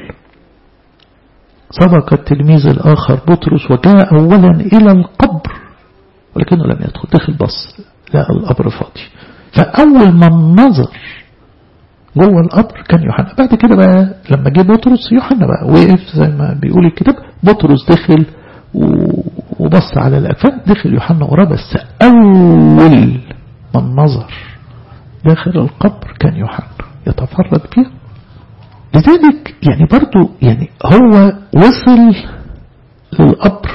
سبق التلميذ الآخر بطرس وجاء أولا إلى القبر ولكنه لم يدخل دخل بص لقى القبر فاضي فأول من نظر جوه القبر كان يوحنا بعد كده بقى لما جه بطرس يوحنا بقى وقف زي ما بيقول الكتاب بطرس دخل وبص على الأكفان دخل يوحنا وراه بس أول من نظر داخل القبر كان يوحنا يتفرد بها لذلك يعني برضو يعني هو وصل للقبر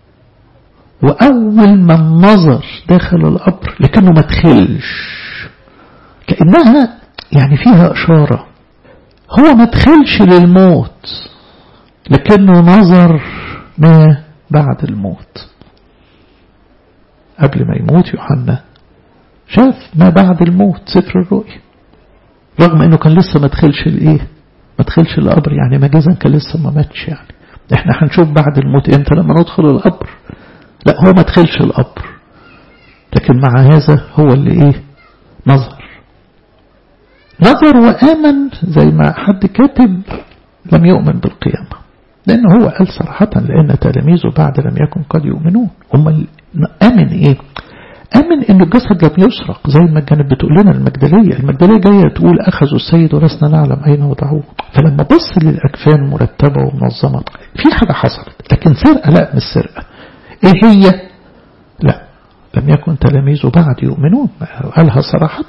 وأول من نظر داخل القبر لكنه ما دخلش كأنها يعني فيها إشارة هو ما دخلش للموت لكنه نظر ما بعد الموت قبل ما يموت يوحنا شاف ما بعد الموت سفر الرؤيا رغم انه كان لسه ما دخلش الايه ما دخلش القبر يعني مجازا كان لسه ما ماتش يعني احنا هنشوف بعد الموت امتى لما ندخل القبر لا هو ما دخلش القبر لكن مع هذا هو اللي ايه نظر نظر وآمن زي ما حد كاتب لم يؤمن بالقيامة لأن هو قال صراحة لأن تلاميذه بعد لم يكن قد يؤمنون هم آمن إيه آمن إن الجسد لم يسرق زي ما كانت بتقول لنا المجدلية المجدلية جاية تقول أخذوا السيد ولسنا نعلم أين وضعوه فلما بص للأكفان مرتبة ومنظمة في حاجة حصلت لكن سرقة لا مش سرقة إيه هي لا لم يكن تلاميذه بعد يؤمنون قالها صراحة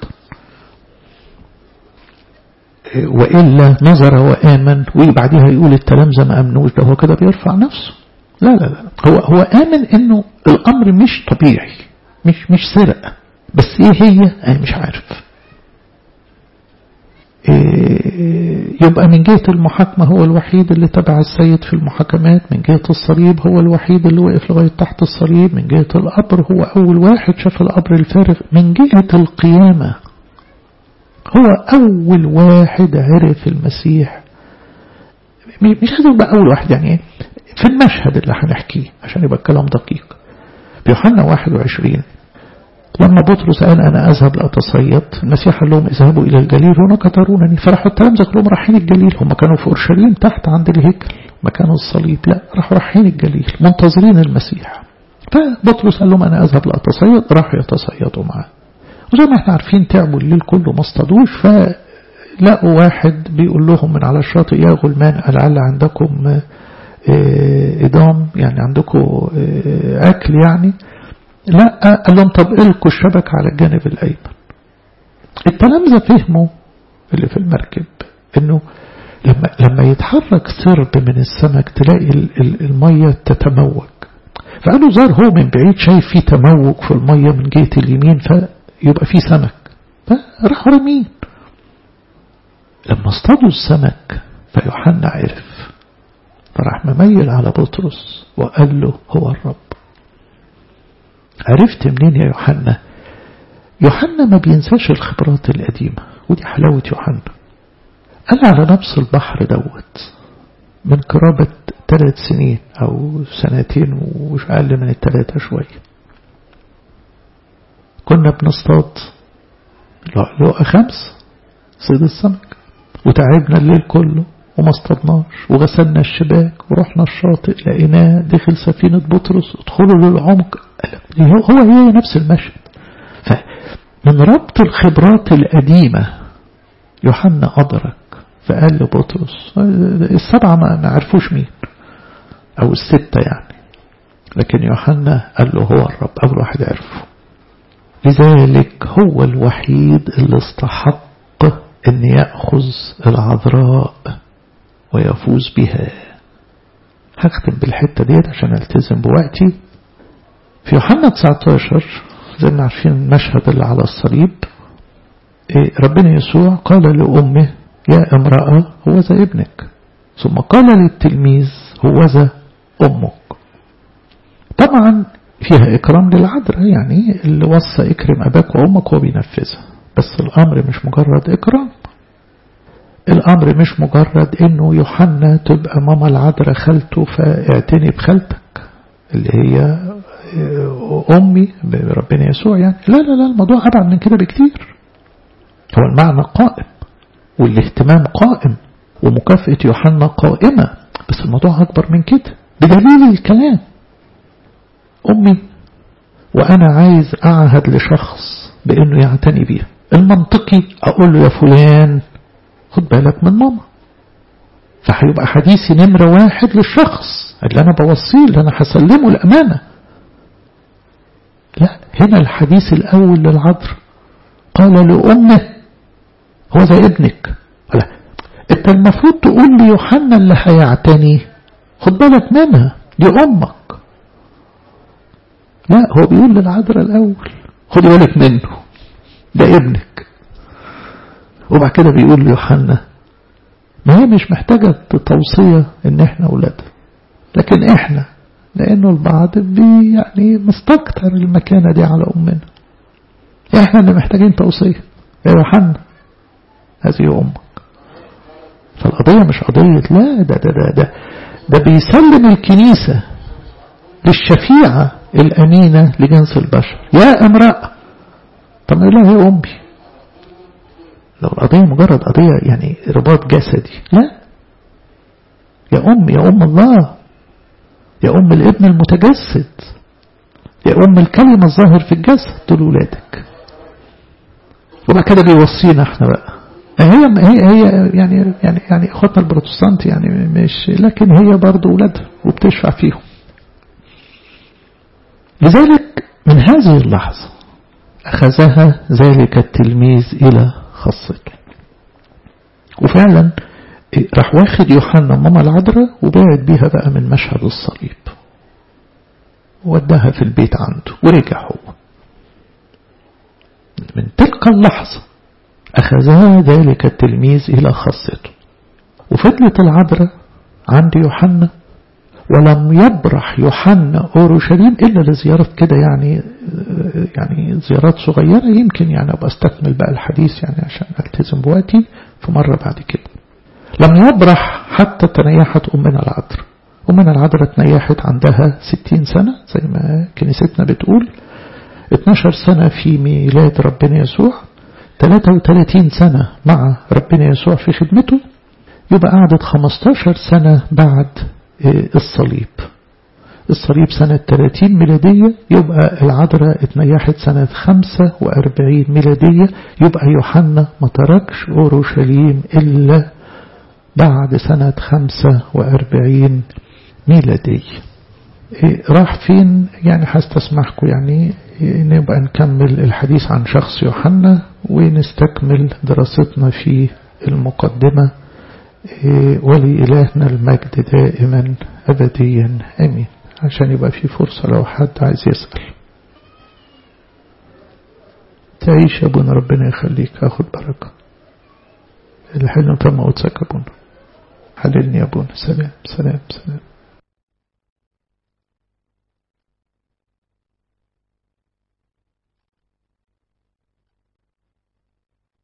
وإلا نظر وآمن وبعديها يقول التلامذة ما أمنوش ده هو كده بيرفع نفسه لا لا لا هو هو آمن إنه الأمر مش طبيعي مش مش سرقة بس إيه هي أنا مش عارف إيه يبقى من جهة المحاكمة هو الوحيد اللي تبع السيد في المحاكمات من جهة الصليب هو الوحيد اللي وقف لغاية تحت الصليب من جهة القبر هو أول واحد شاف القبر الفارغ من جهة القيامة هو أول واحد عرف المسيح مش لازم يبقى أول واحد يعني في المشهد اللي هنحكيه عشان يبقى الكلام دقيق في يوحنا 21 لما بطرس قال أنا أذهب لأتصيد المسيح قال لهم اذهبوا إلى الجليل هناك ترونني فراحوا التلامذة كلهم رايحين الجليل هم كانوا في أورشليم تحت عند الهيكل مكان الصليب لا راحوا رايحين الجليل منتظرين المسيح فبطرس قال لهم أنا أذهب لأتصيد راحوا يتصيدوا معاه وزي ما احنا عارفين تعبوا الليل كله ما اصطادوش فلقوا واحد بيقول لهم من على الشاطئ يا غلمان لعل عندكم إدام يعني عندكم أكل يعني لا قال لهم طب القوا الشبكة على الجانب الأيمن التلامذة فهموا اللي في المركب انه لما لما يتحرك سرب من السمك تلاقي المية تتموج فقالوا ظهر هو من بعيد شايف في تموج في المية من جهة اليمين فيبقى في سمك فراحوا رمين لما اصطادوا السمك فيوحنا عرف فراح مميل على بطرس وقال له هو الرب عرفت منين يا يوحنا يوحنا ما بينساش الخبرات القديمة ودي حلاوة يوحنا قال على نفس البحر دوت من قرابة ثلاث سنين أو سنتين ومش أقل من الثلاثة شوية كنا بنصطاد لقى خمس صيد السمك وتعبنا الليل كله وما اصطدناش وغسلنا الشباك ورحنا الشاطئ لقيناه دخل سفينة بطرس ادخلوا للعمق هو هي نفس المشهد فمن ربط الخبرات القديمة يوحنا أدرك فقال لبطرس السبعة ما نعرفوش مين أو الستة يعني لكن يوحنا قال له هو الرب أول واحد عرفه لذلك هو الوحيد اللي استحق أن يأخذ العذراء ويفوز بها هختم بالحتة ديت عشان التزم بوقتي في يوحنا 19 زي ما عارفين المشهد اللي على الصليب ربنا يسوع قال لأمه يا امرأة هو ذا ابنك ثم قال للتلميذ هو ذا أمك طبعا فيها إكرام للعذراء يعني اللي وصى إكرم أباك وأمك هو بينفذها بس الأمر مش مجرد إكرام الأمر مش مجرد إنه يوحنا تبقى ماما العذراء خالته فاعتني بخالتك اللي هي أمي بربنا يسوع يعني لا لا لا الموضوع أبعد من كده بكتير هو المعنى قائم والاهتمام قائم ومكافأة يوحنا قائمة بس الموضوع أكبر من كده بدليل الكلام أمي وأنا عايز أعهد لشخص بأنه يعتني بيها المنطقي أقول له يا فلان خد بالك من ماما فهيبقى حديثي نمرة واحد للشخص اللي أنا بوصيه اللي أنا هسلمه الأمانة لا هنا الحديث الأول للعذر قال لأمه هو زي ابنك لا انت المفروض تقول لي يوحنا اللي هيعتني خد بالك منها دي أمك لا هو بيقول للعذراء الأول خد بالك منه ده ابنك وبعد كده بيقول ليوحنا ما هي مش محتاجة توصية ان احنا اولادها لكن احنا لانه البعض بي يعني مستكتر المكانة دي على امنا احنا اللي محتاجين توصية يا يوحنا هذه امك فالقضية مش قضية لا ده ده ده ده, ده بيسلم الكنيسة للشفيعة الأمينة لجنس البشر يا امرأة طب لا يا أمي لو القضية مجرد قضية يعني رباط جسدي لا يا أم يا أم الله يا أم الابن المتجسد يا أم الكلمة الظاهر في الجسد دول ولادك وبعد كده بيوصينا احنا بقى هي هي هي يعني يعني يعني اخواتنا البروتستانت يعني مش لكن هي برضه ولادها وبتشفع فيهم لذلك من هذه اللحظة أخذها ذلك التلميذ إلى خاصته وفعلا راح واخد يوحنا ماما العذراء وبعد بيها بقى من مشهد الصليب وداها في البيت عنده ورجع هو من تلك اللحظة أخذها ذلك التلميذ إلى خاصته وفضلت العذراء عند يوحنا ولم يبرح يوحنا أورشليم إلا لزيارة كده يعني يعني زيارات صغيرة يمكن يعني أبقى استكمل بقى الحديث يعني عشان ألتزم بوقتي في مرة بعد كده لم يبرح حتى تنيحت أمنا العذراء أمنا العذراء تنيحت عندها ستين سنة زي ما كنيستنا بتقول 12 سنة في ميلاد ربنا يسوع 33 سنة مع ربنا يسوع في خدمته يبقى قعدت 15 سنة بعد الصليب الصليب سنة 30 ميلادية يبقى العذراء اتنيحت سنة 45 ميلادية يبقى يوحنا ما تركش أورشليم إلا بعد سنة 45 ميلادية إيه راح فين يعني هستسمحكم يعني نبقى نكمل الحديث عن شخص يوحنا ونستكمل دراستنا في المقدمة ولإلهنا المجد دائما أبديا أمين عشان يبقى في فرصة لو حد عايز يسأل تعيش يا ابونا ربنا يخليك أخد بركة الحلم تم أتسك أبونا حللني يا ابونا سلام سلام سلام